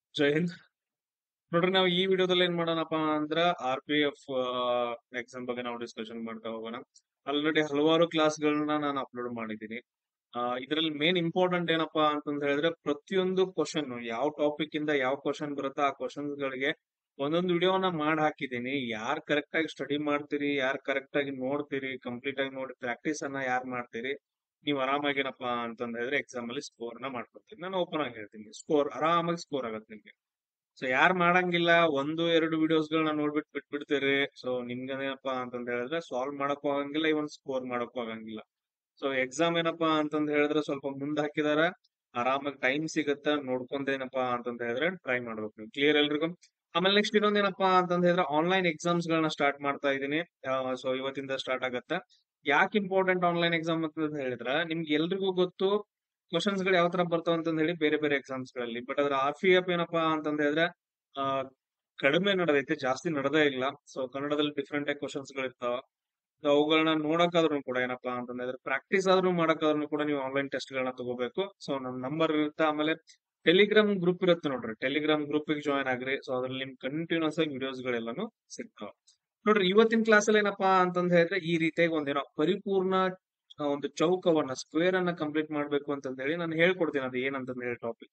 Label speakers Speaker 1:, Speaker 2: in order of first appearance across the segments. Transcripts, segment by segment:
Speaker 1: ಜೈ ಹಿಂದ್ ನೋಡ್ರಿ ನಾವು ಈ ವಿಡಿಯೋದಲ್ಲಿ ಏನ್ ಮಾಡೋಣಪ್ಪ ಅಂದ್ರ ಆರ್ ಪಿ ಎಫ್ ಎಕ್ಸಾಮ್ ಬಗ್ಗೆ ನಾವು ಡಿಸ್ಕಷನ್ ಮಾಡ್ತಾ ಹೋಗೋಣ ಆಲ್ರೆಡಿ ಹಲವಾರು ಕ್ಲಾಸ್ಗಳನ್ನ ನಾನು ಅಪ್ಲೋಡ್ ಮಾಡಿದ್ದೀನಿ ಇದರಲ್ಲಿ ಮೇನ್ ಇಂಪಾರ್ಟೆಂಟ್ ಏನಪ್ಪಾ ಅಂತಂದ ಹೇಳಿದ್ರೆ ಪ್ರತಿಯೊಂದು ಕ್ವಶನ್ ಯಾವ ಟಾಪಿಕ್ ಇಂದ ಯಾವ ಕ್ವಶನ್ ಬರುತ್ತೋ ಆ ಕ್ವಶನ್ಸ್ ಗಳಿಗೆ ಒಂದೊಂದು ವಿಡಿಯೋನ ಮಾಡಿ ಹಾಕಿದ್ದೀನಿ ಯಾರ್ ಕರೆಕ್ಟ್ ಆಗಿ ಸ್ಟಡಿ ಮಾಡ್ತೀರಿ ಯಾರ್ ಕರೆಕ್ಟ್ ಆಗಿ ನೋಡ್ತೀರಿ ಕಂಪ್ಲೀಟ್ ಆಗಿ ನೋಡಿ ಪ್ರಾಕ್ಟೀಸ್ ಅನ್ನ ಯಾರ್ ಮಾಡ್ತೀರಿ ನೀವು ಆರಾಮಾಗೇನಪ್ಪಾ ಅಂತಂದ ಹೇಳಿದ್ರೆ ಎಕ್ಸಾಮ್ ಅಲ್ಲಿ ಸ್ಕೋರ್ ನ ಮಾಡ್ಕೊತೀರಿ ನಾನು ಓಪನ್ ಆಗಿ ಹೇಳ್ತೀನಿ ಸ್ಕೋರ್ ಆರಾಮಾಗಿ ಸ್ಕೋರ್ ಆಗತ್ತೆ ನಿಮ್ಗೆ ಸೊ ಯಾರ್ ಮಾಡಂಗಿಲ್ಲ ಒಂದು ಎರಡು ವಿಡಿಯೋಸ್ ಗಳನ್ನ ನೋಡ್ಬಿಟ್ಟು ಬಿಟ್ಬಿಡ್ತೀರಿ ಸೊ ನಿಮ್ಗೇನಪ್ಪಾ ಅಂತಂದ ಹೇಳಿದ್ರೆ ಸಾಲ್ವ್ ಮಾಡಕ್ಕೂ ಆಗಂಗಿಲ್ಲ ಇವನ್ ಸ್ಕೋರ್ ಮಾಡಕ್ಕೂ ಆಗಂಗಿಲ್ಲ ಸೊ ಎಕ್ಸಾಮ್ ಏನಪ್ಪಾ ಅಂತಂದ ಹೇಳಿದ್ರೆ ಸ್ವಲ್ಪ ಮುಂದ್ ಹಾಕಿದಾರ ಆರಾಮಾಗಿ ಟೈಮ್ ಸಿಗತ್ತ ನೋಡ್ಕೊಂಡೇನಪ್ಪಾ ಅಂತಂದ ಹೇಳಿದ್ರೆ ಟ್ರೈ ಮಾಡ್ಬೇಕು ನೀವು ಕ್ಲಿಯರ್ ಎಲ್ರಿಗೂ ಆಮೇಲೆ ನೆಕ್ಸ್ಟ್ ಇನ್ನೊಂದ್ ಏನಪ್ಪಾ ಅಂತಂದ ಹೇಳಿದ್ರೆ ಆನ್ಲೈನ್ ಎಕ್ಸಾಮ್ಸ್ ಗಳನ್ನ ಸ್ಟಾರ್ಟ್ ಮಾಡ್ತಾ ಇದೀನಿ ಸೊ ಇವತ್ತಿಂದ ಸ್ಟಾರ್ಟ್ ಆಗತ್ತೆ ಯಾಕೆ ಇಂಪಾರ್ಟೆಂಟ್ ಆನ್ಲೈನ್ ಎಕ್ಸಾಮ್ ಅಂತ ಹೇಳಿದ್ರೆ ನಿಮ್ಗೆ ಎಲ್ರಿಗೂ ಗೊತ್ತು ಕ್ವಶನ್ಸ್ ಗಳು ಯಾವ ತರ ಬರ್ತಾವ ಅಂತಂದ ಹೇಳಿ ಬೇರೆ ಬೇರೆ ಎಕ್ಸಾಮ್ಸ್ ಗಳಲ್ಲಿ ಬಟ್ ಅದ್ರ ಆರ್ ಪಿ ಎಫ್ ಏನಪ್ಪಾ ಅಂತಂದ ಹೇಳಿದ್ರೆ ಆ ಕಡಿಮೆ ನಡೆದೈತೆ ಜಾಸ್ತಿ ನಡೆದೇ ಇಲ್ಲ ಸೊ ಕನ್ನಡದಲ್ಲಿ ಡಿಫ್ರೆಂಟ್ ಆಗಿ ಕ್ವಶನ್ಸ್ ಗಳು ಇರ್ತಾವ ಸೊ ಅವುಗಳನ್ನ ನೋಡಕ್ಕಾದ್ರೂ ಕೂಡ ಏನಪ್ಪಾ ಅಂತಂದ ಹೇಳಿದ್ರೆ ಪ್ರಾಕ್ಟೀಸ್ ಆದ್ರೂ ಮಾಡಕ್ಕಾದ್ರೂ ಕೂಡ ನೀವು ಆನ್ಲೈನ್ ಟೆಸ್ಟ್ ಗಳನ್ನ ತಗೋಬೇಕು ಸೊ ನಮ್ ನಂಬರ್ ಇರುತ್ತೆ ಆಮೇಲೆ ಟೆಲಿಗ್ರಾಮ್ ಗ್ರೂಪ್ ಇರುತ್ತೆ ನೋಡ್ರಿ ಟೆಲಿಗ್ರಾಮ್ ಗ್ರೂಪ್ ಜಾಯ್ನ್ ಆಗ್ರಿ ಸೊ ಅದ್ರಲ್ಲಿ ನಿಮ್ ಕಂಟಿನ್ಯೂಸ್ ಆಗಿ ವಿಡಿಯೋಸ್ ಗಳೆಲ್ಲಾನು ಸಿಗ್ತಾವ ನೋಡ್ರಿ ಇವತ್ತಿನ ಕ್ಲಾಸ್ ಅಲ್ಲಿ ಏನಪ್ಪಾ ಅಂತಂದ ಹೇಳಿದ್ರೆ ಈ ರೀತಿಯಾಗಿ ಒಂದೇನೋ ಪರಿಪೂರ್ಣ ಆ, ಒಂದು ಚೌಕವನ್ನ ಸ್ಕ್ವೇರ್ ಅನ್ನ ಕಂಪ್ಲೀಟ್ ಮಾಡ್ಬೇಕು ಅಂತಂದ ಹೇಳಿ ನಾನು ಹೇಳ್ಕೊಡ್ತೀನಿ ಅದು ಏನಂತಂದ ಹೇಳಿ ಟಾಪಿಕ್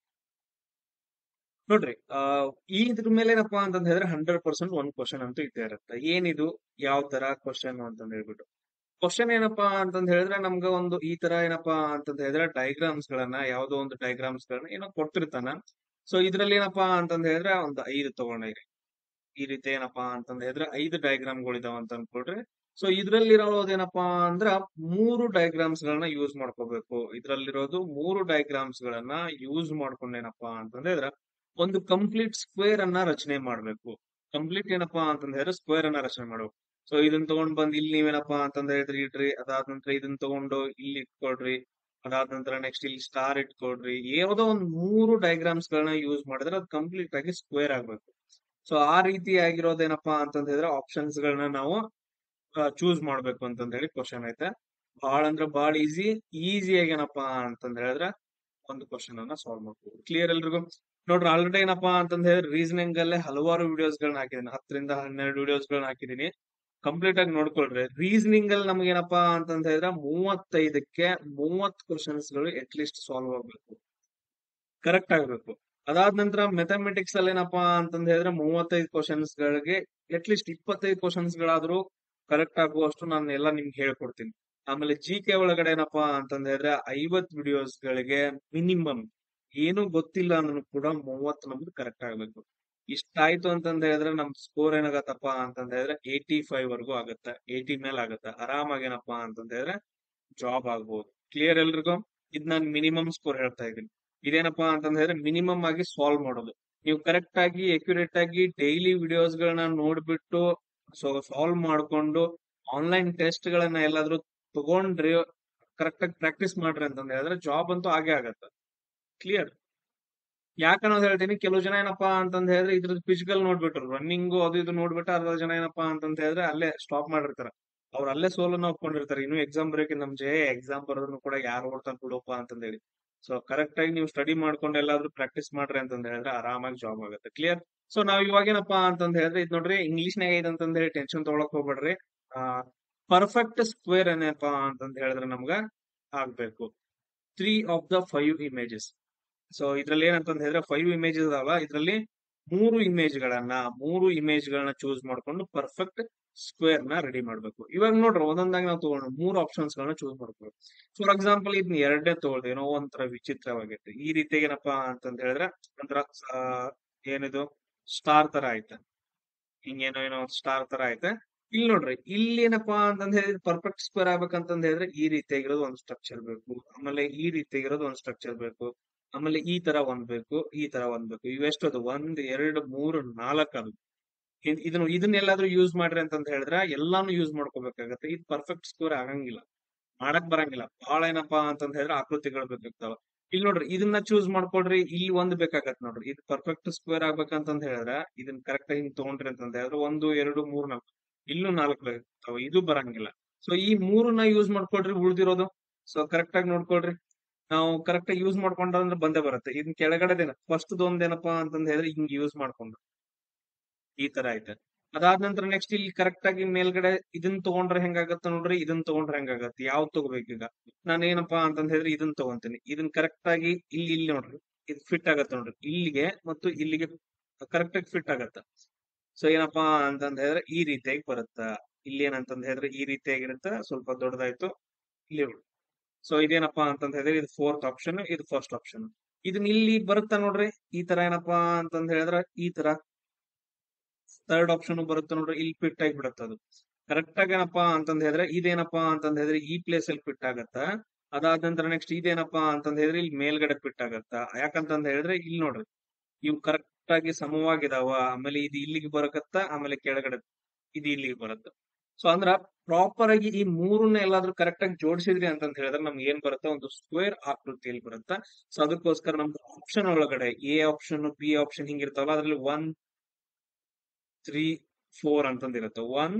Speaker 1: ನೋಡ್ರಿ ಆ ಈ ಇದ್ರ ಮೇಲೆ ಏನಪ್ಪಾ ಅಂತಂದ ಹೇಳಿದ್ರೆ ಹಂಡ್ರೆಡ್ ಪರ್ಸೆಂಟ್ ಒಂದ್ ಕ್ವಶನ್ ಅಂತೂ ಇದ್ದೇ ಇರುತ್ತೆ ಏನಿದು ಯಾವ ತರ ಕ್ವಶನ್ ಅಂತಂದ ಹೇಳ್ಬಿಟ್ಟು ಕ್ವಶನ್ ಏನಪ್ಪಾ ಅಂತಂದ ಹೇಳಿದ್ರೆ ನಮ್ಗ ಒಂದು ಈ ತರ ಏನಪ್ಪಾ ಅಂತಂದ ಹೇಳಿದ್ರೆ ಡೈಗ್ರಾಮ್ಸ್ ಗಳನ್ನ ಯಾವ್ದೋ ಒಂದು ಡೈಗ್ರಾಮ್ಸ್ ಗಳನ್ನ ಏನೋ ಕೊಡ್ತಿರ್ತಾನ ಸೊ ಇದ್ರಲ್ಲಿ ಏನಪ್ಪಾ ಅಂತಂದ ಹೇಳಿದ್ರೆ ಒಂದು ಐದು ತಗೊಂಡಿರಿ ಈ ರೀತಿ ಏನಪ್ಪಾ ಅಂತಂದ ಹೇಳಿದ್ರೆ ಐದು ಡಯಾಗ್ರಾಮ್ ಗಳು ಇದಾವ ಅಂತ ಅನ್ಕೊಳ್ರಿ ಸೊ ಇದ್ರಲ್ಲಿರೋದೇನಪ್ಪಾ ಅಂದ್ರ ಮೂರು ಡಯಾಗ್ರಾಮ್ಸ್ ಗಳನ್ನ ಯೂಸ್ ಮಾಡ್ಕೋಬೇಕು ಇದ್ರಲ್ಲಿರೋದು ಮೂರು ಡಯಾಗ್ರಾಮ್ಸ್ ಗಳನ್ನ ಯೂಸ್ ಮಾಡ್ಕೊಂಡು ಏನಪ್ಪಾ ಅಂತಂದ ಹೇಳಿದ್ರೆ ಒಂದು ಕಂಪ್ಲೀಟ್ ಸ್ಕ್ವೇರ್ ಅನ್ನ ರಚನೆ ಮಾಡ್ಬೇಕು ಕಂಪ್ಲೀಟ್ ಏನಪ್ಪಾ ಅಂತಂದ ಹೇಳಿದ್ರೆ ಸ್ಕ್ವೇರ್ ಅನ್ನ ರಚನೆ ಮಾಡ್ಬೇಕು ಸೊ ಇದನ್ನ ತಗೊಂಡ್ ಬಂದ್ ಇಲ್ಲಿ ನೀವೇನಪ್ಪಾ ಅಂತಂದ ಹೇಳಿದ್ರೆ ಇಡ್ರಿ ಅದಾದ ನಂತರ ಇದನ್ನ ತಗೊಂಡು ಇಲ್ಲಿ ಇಟ್ಕೊಳ್ರಿ ಅದಾದ ನಂತರ ನೆಕ್ಸ್ಟ್ ಇಲ್ಲಿ ಸ್ಟಾರ್ ಇಟ್ಕೊಳ್ರಿ ಯಾವ್ದೋ ಒಂದ್ ಮೂರು ಡಯಾಗ್ರಾಮ್ಸ್ ಗಳನ್ನ ಯೂಸ್ ಮಾಡಿದ್ರೆ ಅದು ಕಂಪ್ಲೀಟ್ ಆಗಿ ಸ್ಕ್ವೇರ್ ಆಗ್ಬೇಕು ಸೊ ಆ ರೀತಿ ಆಗಿರೋದೇನಪ್ಪಾ ಅಂತಂದ ಹೇಳಿದ್ರೆ ಆಪ್ಷನ್ಸ್ ಗಳನ್ನ ನಾವು ಚೂಸ್ ಮಾಡ್ಬೇಕು ಅಂತಂದ ಹೇಳಿ ಕ್ವಶನ್ ಐತೆ ಬಹಳ ಅಂದ್ರೆ ಬಹಳ ಈಸಿ ಈಸಿಯಾಗಿ ಏನಪ್ಪಾ ಅಂತಂದ ಹೇಳಿದ್ರೆ ಒಂದು ಕ್ವಶನ್ ಅನ್ನ ಸಾಲ್ವ್ ಮಾಡ್ಬೋದು ಕ್ಲಿಯರ್ ಎಲ್ರಿಗೂ ನೋಡ್ರಿ ಆಲ್ರೆಡಿ ಏನಪ್ಪಾ ಅಂತಂದ ಹೇಳಿದ್ರೆ ರೀಸನಿಂಗ್ ಅಲ್ಲೇ ಹಲವಾರು ವಿಡಿಯೋಸ್ ಗಳನ್ನ ಹಾಕಿದೀನಿ ಹತ್ತರಿಂದ ಹನ್ನೆರಡು ವಿಡಿಯೋಸ್ ಗಳನ್ನ ಹಾಕಿದೀನಿ ಕಂಪ್ಲೀಟ್ ಆಗಿ ನೋಡ್ಕೊಳ್ರಿ ರೀಸನಿಂಗ್ ಅಲ್ಲಿ ನಮ್ಗೆ ಏನಪ್ಪಾ ಅಂತಂದ ಹೇಳಿದ್ರೆ ಮೂವತ್ತೈದಕ್ಕೆ ಮೂವತ್ ಕ್ವಶನ್ಸ್ ಗಳು ಅಟ್ ಲೀಸ್ಟ್ ಸಾಲ್ವ್ ಆಗ್ಬೇಕು ಕರೆಕ್ಟ್ ಆಗ್ಬೇಕು ಅದಾದ ನಂತರ ಮೆಥಮೆಟಿಕ್ಸ್ ಅಲ್ಲಿ ಏನಪ್ಪಾ ಅಂತಂದ ಹೇಳಿದ್ರೆ ಮೂವತ್ತೈದು ಕ್ವಶನ್ಸ್ ಗಳಿಗೆ ಅಟ್ ಲೀಸ್ಟ್ ಇಪ್ಪತ್ತೈದು ಕ್ವಶನ್ಸ್ ಗಳಾದ್ರೂ ಕರೆಕ್ಟ್ ಆಗುವಷ್ಟು ನಾನು ಎಲ್ಲ ನಿಮ್ಗೆ ಹೇಳ್ಕೊಡ್ತೀನಿ ಆಮೇಲೆ ಜಿ ಕೆ ಒಳಗಡೆ ಏನಪ್ಪಾ ಅಂತಂದ ಹೇಳಿದ್ರೆ ಐವತ್ ವಿಡಿಯೋಸ್ ಗಳಿಗೆ ಮಿನಿಮಮ್ ಏನು ಗೊತ್ತಿಲ್ಲ ಅಂದ್ರೂ ಕೂಡ ಮೂವತ್ತು ನಮ್ದು ಕರೆಕ್ಟ್ ಆಗ್ಬೇಕು ಇಷ್ಟ ಆಯ್ತು ಅಂತಂದ ಹೇಳಿದ್ರೆ ನಮ್ ಸ್ಕೋರ್ ಏನಾಗತ್ತಪ್ಪ ಅಂತಂದ ಹೇಳಿದ್ರೆ ಏಯ್ಟಿ ಫೈವ್ ವರ್ಗೂ ಆಗತ್ತೆ ಏಯ್ಟಿ ಮೇಲೆ ಆಗತ್ತೆ ಆರಾಮಾಗಿ ಏನಪ್ಪಾ ಅಂತಂದ ಹೇಳಿದ್ರೆ ಜಾಬ್ ಆಗ್ಬೋದು ಕ್ಲಿಯರ್ ಎಲ್ರಿಗೂ ಇದ್ ನಾನು ಮಿನಿಮಮ್ ಸ್ಕೋರ್ ಹೇಳ್ತಾ ಇದ್ದೀನಿ ಇದೇನಪ್ಪಾ ಅಂತಂದ ಹೇಳಿದ್ರೆ ಮಿನಿಮಮ್ ಆಗಿ ಸಾಲ್ವ್ ಮಾಡೋದು ನೀವು ಕರೆಕ್ಟ್ ಆಗಿ ಅಕ್ಯುರೇಟ್ ಆಗಿ ಡೈಲಿ ವಿಡಿಯೋಸ್ ಗಳನ್ನ ನೋಡ್ಬಿಟ್ಟು ಸೊ ಸಾಲ್ವ್ ಮಾಡ್ಕೊಂಡು ಆನ್ಲೈನ್ ಟೆಸ್ಟ್ ಗಳನ್ನ ಎಲ್ಲಾದ್ರೂ ತಗೊಂಡ್ರಿ ಕರೆಕ್ಟ್ ಆಗಿ ಪ್ರಾಕ್ಟೀಸ್ ಮಾಡ್ರಿ ಅಂತಂದ ಹೇಳಿದ್ರೆ ಜಾಬ್ ಅಂತೂ ಆಗೇ ಆಗತ್ತ ಕ್ಲಿಯರ್ ಯಾಕನ್ನೋದು ಹೇಳ್ತೀನಿ ಕೆಲವು ಜನ ಏನಪ್ಪಾ ಅಂತಂದ ಹೇಳಿದ್ರೆ ಇದ್ರದ್ದು ಫಿಸಿಕಲ್ ನೋಡ್ಬಿಟ್ರು ರನ್ನಿಂಗ್ ಅದು ಇದು ನೋಡ್ಬಿಟ್ಟು ಅರ್ಧ ಜನ ಏನಪ್ಪಾ ಅಂತಂದ ಹೇಳಿದ್ರೆ ಅಲ್ಲೇ ಸ್ಟಾಪ್ ಮಾಡಿರ್ತಾರ ಅವ್ರು ಅಲ್ಲೇ ಸೋಲನ್ನ ಒಪ್ಕೊಂಡಿರ್ತಾರೆ ಇನ್ನು ಎಕ್ಸಾಮ್ ಬರೋಕೆ ನಮ್ ಜೆ ಎಕ್ಸಾಮ್ ಬರೋದನ್ನು ಕೂಡ ಯಾರು ಓಡ್ತಾನೆ ಬಿಡಪ್ಪ ಅಂತಂದ ಹೇಳಿ ಸೊ ಕರೆಕ್ಟ್ ಆಗಿ ನೀವು ಸ್ಟಡಿ ಮಾಡ್ಕೊಂಡು ಎಲ್ಲಾದ್ರೂ ಪ್ರಾಕ್ಟೀಸ್ ಮಾಡ್ರಿ ಅಂತಂದ ಹೇಳಿದ್ರೆ ಆರಾಮಾಗಿ ಜಾಬ್ ಆಗುತ್ತೆ ಕ್ಲಿಯರ್ ಸೊ ನಾವ್ ಇವಾಗೇನಪ್ಪಾ ಅಂತಂದ ಹೇಳಿದ್ರೆ ಇದ್ ನೋಡ್ರಿ ಇಂಗ್ಲಿಷ್ ನಾಗ ಇದೆ ಅಂತಂದ ಹೇಳಿ ಟೆನ್ಷನ್ ತಗೊಳಕ್ ಹೋಗ್ಬೇಡ್ರಿ ಆ ಪರ್ಫೆಕ್ಟ್ ಸ್ಕ್ವೇರ್ ಏನಪ್ಪಾ ಅಂತಂದ ಹೇಳಿದ್ರೆ ನಮ್ಗ ಆಗ್ಬೇಕು three of the five images so ಇದ್ರಲ್ಲಿ ಏನಂತಂದ ಹೇಳಿದ್ರೆ ಫೈವ್ ಇಮೇಜಸ್ ಅದಾವ ಇದ್ರಲ್ಲಿ ಮೂರು ಇಮೇಜ್ ಗಳನ್ನ ಮೂರು ಇಮೇಜ್ ಗಳನ್ನ ಚೂಸ್ ಮಾಡ್ಕೊಂಡು ಪರ್ಫೆಕ್ಟ್ ಸ್ಕ್ವೇರ್ ನ ರೆಡಿ ಮಾಡ್ಬೇಕು ಇವಾಗ ನೋಡ್ರಿ ಒಂದೊಂದಾಗಿ ನಾವು ತಗೊಂಡು ಮೂರು ಆಪ್ಷನ್ಸ್ ಗಳನ್ನ ಚೂಸ್ ಮಾಡ್ಬೇಕು ಫಾರ್ ಎಕ್ಸಾಂಪಲ್ ಇದನ್ನ ಎರಡನೇ ತಗೊಳ್ದೆ ಏನೋ ಒಂಥರ ವಿಚಿತ್ರವಾಗೈತೆ ಈ ರೀತಿ ಏನಪ್ಪಾ ಅಂತಂದ ಹೇಳಿದ್ರೆ ಒಂಥರ ಆ, ಏನಿದು ಸ್ಟಾರ್ ತರ ಐತೆ ಹಿಂಗೇನೋ ಏನೋ ಸ್ಟಾರ್ ತರ ಐತೆ ಇಲ್ಲಿ ನೋಡ್ರಿ ಇಲ್ಲಿ ಏನಪ್ಪಾ ಅಂತಂದ ಹೇಳಿದ್ರೆ ಪರ್ಫೆಕ್ಟ್ ಸ್ಕ್ವೇರ್ ಆಗ್ಬೇಕಂತಂದ ಹೇಳಿದ್ರೆ ಈ ರೀತಿಯಾಗಿರೋದು ಒಂದು ಸ್ಟ್ರಕ್ಚರ್ ಬೇಕು ಆಮೇಲೆ ಈ ರೀತಿಯಾಗಿರೋದು ಒಂದು ಸ್ಟ್ರಕ್ಚರ್ ಬೇಕು ಆಮೇಲೆ ಈ ತರ ಒಂದ್ ಬೇಕು ಈ ತರ ಒಂದ್ ಬೇಕು ಇವೆಷ್ಟು ಅದು ಒಂದ್ ಎರಡು ಮೂರು ನಾಲ್ಕು ಅದು ಇದ್- ಇದನ್ನ ಇದನ್ನೆಲ್ಲಾದ್ರೂ ಯೂಸ್ ಮಾಡ್ರಿ ಅಂತಂದ ಹೇಳಿದ್ರೆ ಎಲ್ಲಾನು ಯೂಸ್ ಮಾಡ್ಕೋಬೇಕಾಗತ್ತೆ ಇದು ಪರ್ಫೆಕ್ಟ್ ಸ್ಕೋರ್ ಆಗಂಗಿಲ್ಲ ಮಾಡಕ್ ಬರಂಗಿಲ್ಲ ಬಹಳ ಏನಪ್ಪಾ ಅಂತಂದ ಹೇಳಿದ್ರೆ ಆಕೃತಿಗಳು ಬೇಕಾಗ್ತಾವ ಇಲ್ಲಿ ನೋಡ್ರಿ ಇದನ್ನ ಚೂಸ್ ಮಾಡ್ಕೊಡ್ರಿ ಇಲ್ಲಿ ಒಂದ್ ಬೇಕಾಗತ್ ನೋಡ್ರಿ ಇದು ಪರ್ಫೆಕ್ಟ್ ಸ್ಕ್ವೇರ್ ಆಗ್ಬೇಕಂತಂದ ಹೇಳಿದ್ರೆ ಇದನ್ನ ಕರೆಕ್ಟ್ ಆಗಿ ಹಿಂಗ್ ತಗೊಂಡ್ರಿ ಅಂತಂದ ಹೇಳಿದ್ರೆ ಒಂದು ಎರಡು ಮೂರು ನಾಲ್ಕು ಇಲ್ಲೂ ನಾಲ್ಕು ಬೇಕಾಗ್ತಾವ ಇದು ಬರಂಗಿಲ್ಲ ಸೊ ಈ ಮೂರನ್ನ ಯೂಸ್ ಮಾಡ್ಕೊಡ್ರಿ ಉಳ್ದಿರೋದು ಸೊ ಕರೆಕ್ಟ್ ಆಗಿ ನೋಡ್ಕೊಳ್ರಿ ನಾವು ಕರೆಕ್ಟ್ ಆಗಿ ಯೂಸ್ ಮಾಡ್ಕೊಂಡ್ರೆ ಅಂದ್ರೆ ಬಂದೇ ಬರುತ್ತೆ ಇನ್ ಕೆಳಗಡೆದೇನ ಫಸ್ಟ್ ಒಂದೇನಪ್ಪಾ ಅಂತಂದ್ ಹೇಳಿದ್ರೆ ಹಿಂಗ್ ಯೂಸ್ ಮಾಡ್ಕೊಂಡು ಈ ತರ ಐತೆ ಅದಾದ ನಂತರ ನೆಕ್ಸ್ಟ್ ಇಲ್ಲಿ ಕರೆಕ್ಟ್ ಆಗಿ ಮೇಲ್ಗಡೆ ಇದನ್ನ ತಗೊಂಡ್ರೆ ಹೆಂಗಾಗತ್ತ ನೋಡ್ರಿ ಇದನ್ನ ತಗೊಂಡ್ರೆ ಹೆಂಗಾಗತ್ತೆ ಯಾವ್ದು ತಗೋಬೇಕೀಗ ನಾನು ಏನಪ್ಪಾ ಅಂತಂದ್ ಹೇಳಿದ್ರೆ ಇದನ್ನ ತಗೊಂತೀನಿ ಇದನ್ನ ಕರೆಕ್ಟ್ ಆಗಿ ಇಲ್ಲಿ ಇಲ್ಲಿ ನೋಡ್ರಿ ಇದು ಫಿಟ್ ಆಗತ್ತೆ ನೋಡ್ರಿ ಇಲ್ಲಿಗೆ ಮತ್ತು ಇಲ್ಲಿಗೆ ಕರೆಕ್ಟ್ ಆಗಿ ಫಿಟ್ ಆಗತ್ತ ಸೊ ಏನಪ್ಪಾ ಅಂತಂದ್ ಹೇಳಿದ್ರೆ ಈ ರೀತಿಯಾಗಿ ಬರುತ್ತ ಇಲ್ಲಿ ಏನಂತಂದ್ ಹೇಳಿದ್ರೆ ಈ ರೀತಿಯಾಗಿರುತ್ತೆ ಸ್ವಲ್ಪ ದೊಡ್ಡದಾಯ್ತು ಇಲ್ಲಿ ಸೊ ಇದೇನಪ್ಪಾ ಅಂತಂದ್ ಹೇಳಿದ್ರೆ ಇದು ಫೋರ್ತ್ ಆಪ್ಷನ್ ಇದು ಫಸ್ಟ್ ಆಪ್ಷನ್ ಇದನ್ನ ಇಲ್ಲಿ ಬರುತ್ತಾ ನೋಡ್ರಿ ಈ ತರ ಏನಪ್ಪಾ ಅಂತಂದ್ ಹೇಳಿದ್ರೆ ಈ ತರ ಥರ್ಡ್ ಆಪ್ಷನ್ ಬರುತ್ತೆ ನೋಡ್ರಿ ಇಲ್ಲಿ ಫಿಟ್ ಆಗಿ ಬಿಡುತ್ತೆ ಅದು ಕರೆಕ್ಟ್ ಆಗಿ ಏನಪ್ಪಾ ಅಂತಂದ್ ಹೇಳಿದ್ರೆ ಇದೇನಪ್ಪಾ ಅಂತಂದ್ ಹೇಳಿದ್ರೆ ಈ ಪ್ಲೇಸ್ ಅಲ್ಲಿ ಫಿಟ್ ಆಗತ್ತ ಅದಾದ ನಂತರ ನೆಕ್ಸ್ಟ್ ಇದೇನಪ್ಪಾ ಅಂತಂದ್ ಹೇಳಿದ್ರೆ ಇಲ್ಲಿ ಮೇಲ್ಗಡೆ ಫಿಟ್ ಆಗತ್ತ ಯಾಕಂತಂದ್ ಹೇಳಿದ್ರೆ ಇಲ್ಲಿ ನೋಡ್ರಿ ಇವು ಕರೆಕ್ಟ್ ಆಗಿ ಸಮವಾಗಿದಾವ ಆಮೇಲೆ ಇದು ಇಲ್ಲಿಗೆ ಬರಕತ್ತ ಆಮೇಲೆ ಕೆಳಗಡೆ ಇದು ಇಲ್ಲಿಗೆ ಬರುತ್ತೆ ಸೊ ಅಂದ್ರ ಪ್ರಾಪರ್ ಆಗಿ ಈ ಮೂರನ್ನ ಎಲ್ಲಾದ್ರೂ ಕರೆಕ್ಟ್ ಆಗಿ ಜೋಡಿಸಿದ್ರಿ ಅಂತಂತ ಹೇಳಿದ್ರೆ ನಮ್ಗೆ ಏನ್ ಬರುತ್ತೆ ಒಂದು ಸ್ಕ್ವೇರ್ ಆಕೃತಿಯಲ್ಲಿ ಬರುತ್ತೆ ಸೊ ಅದಕ್ಕೋಸ್ಕರ ನಮ್ದು ಆಪ್ಷನ್ ಒಳಗಡೆ ಎ ಆಪ್ಷನ್ ಬಿ ಆಪ್ಷನ್ ಹಿಂಗಿರ್ತಾವಲ್ಲ ಅದ್ರಲ್ಲಿ ಒನ್ ತ್ರೀ ಫೋರ್ ಅಂತಂದಿರುತ್ತೆ ಒನ್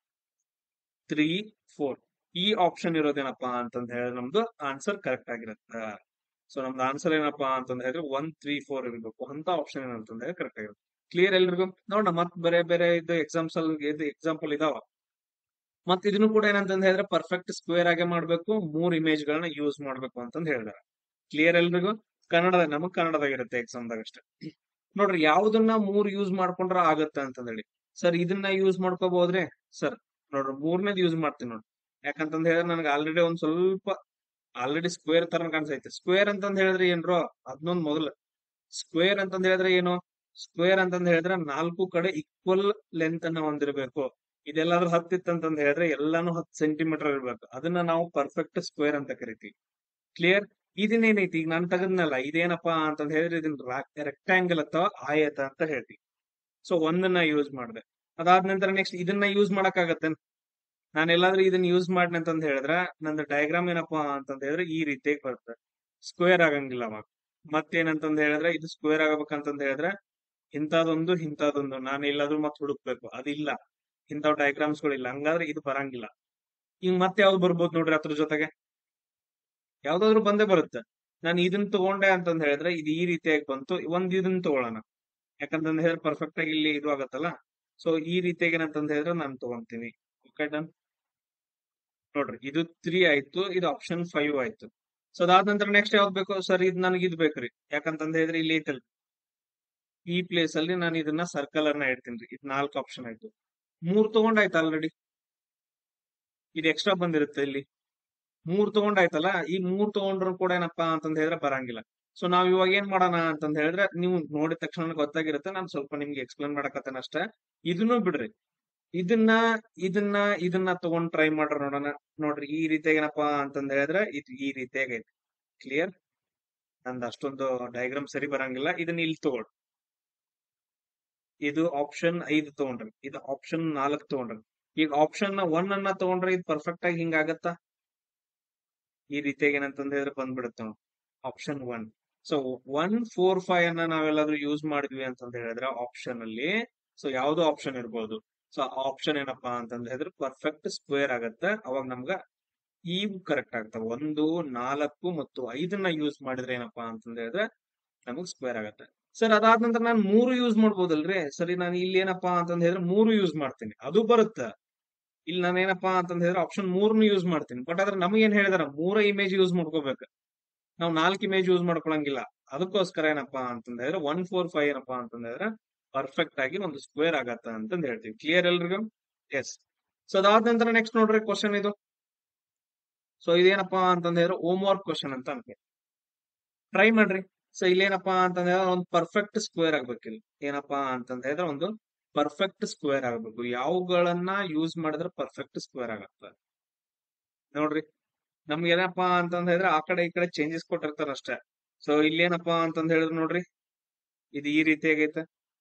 Speaker 1: ತ್ರೀ ಫೋರ್ ಈ ಆಪ್ಷನ್ ಇರೋದೇನಪ್ಪಾ ಅಂತಂದ್ ಹೇಳಿದ್ರೆ ನಮ್ದು ಆನ್ಸರ್ ಕರೆಕ್ಟ್ ಆಗಿರುತ್ತೆ ಸೊ ನಮ್ದು ಆನ್ಸರ್ ಏನಪ್ಪಾ ಅಂತಂದ್ ಹೇಳಿದ್ರೆ ಒನ್ ತ್ರೀ ಫೋರ್ ಇರಬೇಕು ಅಂತ ಆಪ್ಷನ್ ಏನಂತಂದ್ ಹೇಳಿದ್ರೆ ಕರೆಕ್ಟ್ ಆಗಿರುತ್ತೆ ಕ್ಲಿಯರ್ ಎಲ್ರಿಗೂ ನೋಡ ಮತ್ ಬೇರೆ ಬೇರೆ ಇದು ಎಕ್ಸಾಮ್ಸ್ ಅಲ್ಲಿ ಇದು ಎಕ್ಸಾಂಪಲ್ ಇದಾವ ಮತ್ ಇದನ್ನು ಕೂಡ ಏನಂತಂದ್ ಹೇಳಿದ್ರೆ ಪರ್ಫೆಕ್ಟ್ ಸ್ಕ್ವೇರ್ ಆಗಿ ಮಾಡ್ಬೇಕು ಮೂರ್ ಇಮೇಜ್ ಗಳನ್ನ ಯೂಸ್ ಮಾಡ್ಬೇಕು ಅಂತಂದ್ ಹೇಳಿದಾರೆ ಕ್ಲಿಯರ್ ಎಲ್ರಿಗೂ ಕನ್ನಡದ ನಮಗ್ ಕನ್ನಡದಾಗ ಇರುತ್ತೆ ಎಕ್ಸಾಮ್ದಾಗ ಅಷ್ಟೇ ನೋಡ್ರಿ ಯಾವ್ದನ್ನ ಮೂರ್ ಯೂಸ್ ಮಾಡ್ಕೊಂಡ್ರ ಆಗತ್ತೆ ಅಂತಂದ್ ಹೇಳಿ ಸರ್ ಇದನ್ನ ಯೂಸ್ ಮಾಡ್ಕೋಬಹುದ್ರಿ ಸರ್ ನೋಡ್ರಿ ಮೂರನೇದ್ ಯೂಸ್ ಮಾಡ್ತೀನಿ ನೋಡ್ರಿ ಯಾಕಂತಂದ್ ಹೇಳಿದ್ರೆ ನನಗೆ ಆಲ್ರೆಡಿ ಒಂದ್ ಸ್ವಲ್ಪ ಆಲ್ರೆಡಿ ಸ್ಕ್ವೇರ್ ತರ ಕಾಣಿಸೈತೆ ಸ್ಕ್ವೇರ್ ಅಂತಂದ್ ಹೇಳಿದ್ರೆ ಏನ್ರೋ ಅದನ್ನೊಂದ್ ಮೊದಲು ಸ್ಕ್ವೇರ್ ಅಂತಂದ್ ಹೇಳಿದ್ರೆ ಏನು ಸ್ಕ್ವೇರ್ ಅಂತಂದ್ ಹೇಳಿದ್ರೆ ನಾಲ್ಕು ಕಡೆ ಈಕ್ವಲ್ ಲೆಂತ್ ಅನ್ನ ಹೊಂದಿರಬೇಕು ಇದೆಲ್ಲಾದ್ರೂ ಹತ್ತಿತ್ತಂತಂದ್ ಹೇಳಿದ್ರೆ ಎಲ್ಲಾನು ಹತ್ತು ಸೆಂಟಿಮೀಟರ್ ಇರ್ಬೇಕು ಅದನ್ನ ನಾವು ಪರ್ಫೆಕ್ಟ್ ಸ್ಕ್ವೇರ್ ಅಂತ ಕರಿತೀವಿ ಕ್ಲಿಯರ್ ಇದನ್ನೇನೈತಿ ಈಗ ನಾನು ತೆಗದ್ನಲ್ಲ ಇದೇನಪ್ಪಾ ಅಂತಂದ್ ಹೇಳಿದ್ರೆ ಇದನ್ನ ರೆಕ್ಟಾಂಗಲ್ ಅಥವಾ ಆಯತ ಅಂತ ಹೇಳ್ತೀವಿ ಸೊ ಒಂದನ್ನ ಯೂಸ್ ಮಾಡಿದೆ ಅದಾದ ನಂತರ ನೆಕ್ಸ್ಟ್ ಇದನ್ನ ಯೂಸ್ ಮಾಡಕ್ಕಾಗತ್ತೆ ನಾನು ಎಲ್ಲಾದ್ರೂ ಇದನ್ನ ಯೂಸ್ ಮಾಡ್ನಿ ಅಂತಂದ್ ಹೇಳಿದ್ರೆ ನಂದು ಡಯಾಗ್ರಾಮ್ ಏನಪ್ಪಾ ಅಂತಂದ್ ಹೇಳಿದ್ರೆ ಈ ರೀತಿಯಾಗಿ ಬರುತ್ತೆ ಸ್ಕ್ವೇರ್ ಆಗಂಗಿಲ್ಲ ಅವಾಗ ಮತ್ತೇನಂತಂದ್ ಹೇಳಿದ್ರೆ ಇದು ಸ್ಕ್ವೇರ್ ಆಗಬೇಕಂತಂದ್ ಹೇಳಿದ್ರೆ ಇಂಥದೊಂದು ಇಂಥದೊಂದು ನಾನು ಎಲ್ಲಾದ್ರೂ ಮತ್ತೆ ಹುಡುಕ್ಬೇಕು ಅದಿಲ್ಲ ಇಂಥವ್ ಡಯಾಗ್ರಾಮ್ಸ್ ಗಳಿಲ್ಲ ಹಂಗಾದ್ರೆ ಇದು ಬರಂಗಿಲ್ಲ ಈಗ ಮತ್ತೆ ಯಾವ್ದು ಬರ್ಬೋದು ನೋಡ್ರಿ ಅದ್ರ ಜೊತೆಗೆ ಯಾವ್ದಾದ್ರು ಬಂದೇ ಬರುತ್ತೆ ನಾನು ಇದನ್ನ ತಗೊಂಡೆ ಅಂತಂದ್ ಹೇಳಿದ್ರೆ ಇದು ಈ ರೀತಿಯಾಗಿ ಬಂತು ಒಂದ್ ಇದನ್ನ ತಗೊಳ್ಳೋಣ ಯಾಕಂತಂದ್ ಹೇಳಿದ್ರೆ ಪರ್ಫೆಕ್ಟ್ ಆಗಿ ಇಲ್ಲಿ ಇದು ಆಗತ್ತಲ್ಲ ಸೊ ಈ ರೀತಿಯಾಗಿ ಏನಂತಂದ್ ಹೇಳಿದ್ರೆ ನಾನು ತಗೊಂತೀನಿ ಓಕೆ ಡನ್ ನೋಡ್ರಿ ಇದು ತ್ರೀ ಆಯ್ತು ಇದು ಆಪ್ಷನ್ ಫೈವ್ ಆಯ್ತು ಸೊ ಅದಾದ ನಂತರ ನೆಕ್ಸ್ಟ್ ಯಾವ್ದು ಬೇಕು ಸರ್ ಇದು ನನಗೆ ಇದು ಬೇಕ್ರಿ ಯಾಕಂತಂದ್ ಹೇಳಿದ್ರೆ ಇಲ್ಲಿ ಐತಲ್ ಈ ಪ್ಲೇಸ್ ಅಲ್ಲಿ ನಾನು ಇದನ್ನ ಸರ್ಕಲ್ ಅನ್ನ ಇಡ್ತೀನಿ ರೀ ಇದು ನಾಲ್ಕು ಆಪ್ಷನ್ ಆಯ್ತು ಮೂರ್ ತಗೊಂಡಾಯ್ತು ಆಲ್ರೆಡಿ ಇದು ಎಕ್ಸ್ಟ್ರಾ ಬಂದಿರುತ್ತೆ ಇಲ್ಲಿ ಮೂರ್ ತಗೊಂಡಾಯ್ತಲ್ಲ ಈ ಮೂರ್ ತಗೊಂಡ್ರು ಕೂಡ ಏನಪ್ಪಾ ಅಂತಂದ್ ಹೇಳಿದ್ರೆ ಬರಂಗಿಲ್ಲ ಸೊ ನಾವ್ ಇವಾಗ ಏನ್ ಮಾಡೋಣ ಅಂತಂದ್ ಹೇಳಿದ್ರೆ ನೀವು ನೋಡಿದ ತಕ್ಷಣ ಗೊತ್ತಾಗಿರುತ್ತೆ ನಾನು ಸ್ವಲ್ಪ ನಿಮ್ಗೆ ಎಕ್ಸ್ಪ್ಲೇನ್ ಮಾಡಕತ್ತೇನೆ ಅಷ್ಟೇ ಇದನ್ನು ಬಿಡ್ರಿ ಇದನ್ನ ಇದನ್ನ ಇದನ್ನ ತಗೊಂಡ್ ಟ್ರೈ ಮಾಡ್ರಿ ನೋಡೋಣ ನೋಡ್ರಿ ಈ ರೀತಿಯಾಗಿ ಏನಪ್ಪಾ ಅಂತಂದ್ ಹೇಳಿದ್ರೆ ಇದು ಈ ರೀತಿಯಾಗಿ ಐತಿ ಕ್ಲಿಯರ್ ನಂದು ಅಷ್ಟೊಂದು ಡಯಾಗ್ರಾಮ್ ಸರಿ ಬರಂಗಿಲ್ಲ ಇದನ್ನ ಇಲ್ಲಿ ತಗೊಳ್ರಿ ಇದು ಆಪ್ಷನ್ ಐದು ತಗೊಂಡ್ರಿ ಇದು ಆಪ್ಷನ್ ನಾಲ್ಕು ತಗೊಂಡ್ರಿ ಈಗ ಆಪ್ಷನ್ ಒನ್ ಅನ್ನ ತಗೊಂಡ್ರೆ ಇದು ಪರ್ಫೆಕ್ಟ್ ಆಗಿ ಹಿಂಗಾಗತ್ತಾ ಈ ರೀತಿಯಾಗಿ ಏನಂತಂದ್ ಹೇಳಿದ್ರೆ ಬಂದ್ಬಿಡುತ್ತೆ ನೋಡಿ option one so one four five ಅನ್ನ ನಾವೆಲ್ಲಾದ್ರೂ ಯೂಸ್ ಮಾಡಿದ್ವಿ ಅಂತಂದ್ ಹೇಳಿದ್ರೆ ಆಪ್ಷನ್ ಅಲ್ಲಿ ಸೊ ಯಾವ್ದೋ ಆಪ್ಷನ್ ಇರ್ಬೋದು ಸೊ ಆಪ್ಷನ್ ಏನಪ್ಪಾ ಅಂತಂದ್ ಹೇಳಿದ್ರೆ ಪರ್ಫೆಕ್ಟ್ ಸ್ಕ್ವೇರ್ ಆಗತ್ತೆ ಅವಾಗ ನಮ್ಗ ಇವು ಕರೆಕ್ಟ್ ಆಗ್ತಾವ ಒಂದು ನಾಲ್ಕು ಮತ್ತು ಐದನ್ನ ಯೂಸ್ ಮಾಡಿದ್ರೆ ಏನಪ್ಪಾ ಅಂತಂದ್ ಹೇಳಿದ್ರೆ ನಮಗ್ ಸ್ಕ್ವೇರ್ ಆಗತ್ತೆ ಸರ್ ಅದಾದ ನಂತರ ನಾನು ಮೂರು ಯೂಸ್ ಮಾಡ್ಬೋದಲ್ರಿ ಸರಿ ನಾನು ಇಲ್ಲಿ ಏನಪ್ಪಾ ಅಂತಂದ್ ಹೇಳಿದ್ರೆ ಮೂರು ಯೂಸ್ ಮಾಡ್ತೀನಿ ಅದು ಬರುತ್ತೆ ಇಲ್ಲಿ ನಾನು ಏನಪ್ಪಾ ಅಂತಂದ್ ಹೇಳಿದ್ರೆ ಆಪ್ಷನ್ ಮೂರ್ನು ಯೂಸ್ ಮಾಡ್ತೀನಿ ಬಟ್ ಆದ್ರೆ ನಮಗೇನ್ ಹೇಳಿದಾರ ಮೂರ ಇಮೇಜ್ ಯೂಸ್ ಮಾಡ್ಕೋಬೇಕು ನಾವು ನಾಲ್ಕು ಇಮೇಜ್ ಯೂಸ್ ಮಾಡ್ಕೊಳಂಗಿಲ್ಲ ಅದಕ್ಕೋಸ್ಕರ ಏನಪ್ಪಾ ಅಂತಂದ್ ಹೇಳಿದ್ರೆ ಒನ್ ಫೋರ್ ಫೈವ್ ಏನಪ್ಪಾ ಅಂತಂದ್ ಹೇಳಿದ್ರೆ ಪರ್ಫೆಕ್ಟ್ ಆಗಿ ಒಂದು ಸ್ಕ್ವೇರ್ ಆಗತ್ತ ಅಂತಂದ್ ಹೇಳ್ತೀವಿ ಕ್ಲಿಯರ್ ಎಲ್ರಿಗೂ ಎಸ್ ಸೊ ಅದಾದ ನಂತರ ನೆಕ್ಸ್ಟ್ ನೋಡ್ರಿ ಕ್ವಶನ್ ಇದು ಸೊ ಇದೇನಪ್ಪಾ ಅಂತಂದ್ ಹೇಳಿದ್ರೆ ಹೋಮ್ ವರ್ಕ್ ಕ್ವಶನ್ ಅಂತ ಅನ್ಕೊ ಟ್ರೈ ಮಾಡ್ರಿ ಸೊ ಇಲ್ಲೇನಪ್ಪಾ ಅಂತಂದ್ ಹೇಳಿದ್ರೆ ಒಂದು ಪರ್ಫೆಕ್ಟ್ ಸ್ಕ್ವೇರ್ ಆಗ್ಬೇಕಿಲ್ಲ ಏನಪ್ಪಾ ಅಂತಂದ್ ಹೇಳಿದ್ರೆ ಒಂದು ಪರ್ಫೆಕ್ಟ್ ಸ್ಕ್ವೇರ್ ಆಗಬೇಕು ಯಾವ್ಗಳನ್ನ ಯೂಸ್ ಮಾಡಿದ್ರೆ ಪರ್ಫೆಕ್ಟ್ ಸ್ಕ್ವೇರ್ ಆಗತ್ತ ನೋಡ್ರಿ ನಮ್ಗೆ ಏನಪ್ಪಾ ಅಂತಂದ್ ಹೇಳಿದ್ರೆ ಆ ಕಡೆ ಈ ಕಡೆ ಚೇಂಜಸ್ ಕೊಟ್ಟಿರ್ತಾರ ಅಷ್ಟೇ ಸೊ ಇಲ್ಲೇನಪ್ಪಾ ಅಂತಂದ್ ಹೇಳಿದ್ರೆ ನೋಡ್ರಿ ಇದು ಈ ರೀತಿ ಆಗೈತೆ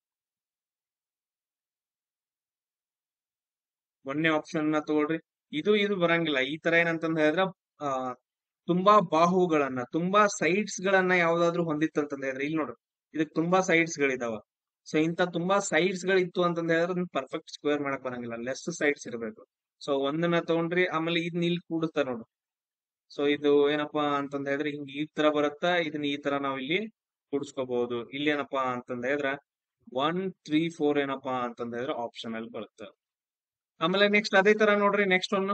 Speaker 1: ಒಂದನೇ ಆಪ್ಷನ್ ನ ತಗೊಳ್ರಿ ಇದು ಇದು ಬರಂಗಿಲ್ಲ ಈ ತರ ಏನಂತಂದ್ ಹೇಳಿದ್ರೆ ಆ ತುಂಬಾ ಬಾಹುಗಳನ್ನ ತುಂಬಾ ಸೈಡ್ಸ್ ಗಳನ್ನ ಯಾವ್ದಾದ್ರು ಹೊಂದಿತ್ತಂತಂದ್ ಹೇಳಿದ್ರೆ ಇಲ್ಲಿ ನೋಡ್ರಿ ಇದಕ್ ತುಂಬಾ ಸೈಡ್ಸ್ ಗಳಿದಾವ ಸೊ ಇಂತ ತುಂಬಾ ಸೈಡ್ಸ್ ಗಳಿತ್ತು ಅಂತಂದ್ ಹೇಳಿದ್ರೆ ಪರ್ಫೆಕ್ಟ್ ಸ್ಕ್ವೇರ್ ಮಾಡಕ್ ಬರಂಗಿಲ್ಲ ಲೆಸ್ ಸೈಡ್ಸ್ ಇರಬೇಕು ಸೊ ಒಂದನ್ನ ತಗೊಂಡ್ರಿ ಆಮೇಲೆ ಇದನ್ನ ಇಲ್ಲಿ ಕೂಡುತ್ತಾ ನೋಡು ಸೊ ಇದು ಏನಪ್ಪಾ ಅಂತಂದ ಹೇಳಿದ್ರೆ ಹಿಂಗ್ ಈ ತರ ಬರುತ್ತಾ ಇದನ್ನ ಈ ತರ ನಾವ್ ಇಲ್ಲಿ ಕೂಡಿಸ್ಕೋಬಹುದು ಇಲ್ಲಿ ಏನಪ್ಪಾ ಅಂತಂದ ಹೇಳಿದ್ರೆ ಒನ್ ತ್ರೀ ಫೋರ್ ಏನಪ್ಪಾ ಅಂತಂದ ಹೇಳಿದ್ರೆ ಆಪ್ಷನ್ ಅಲ್ಲಿ ಬರುತ್ತೆ ಆಮೇಲೆ ನೆಕ್ಸ್ಟ್ ಅದೇ ತರ ನೋಡ್ರಿ ನೆಕ್ಸ್ಟ್ ಒನ್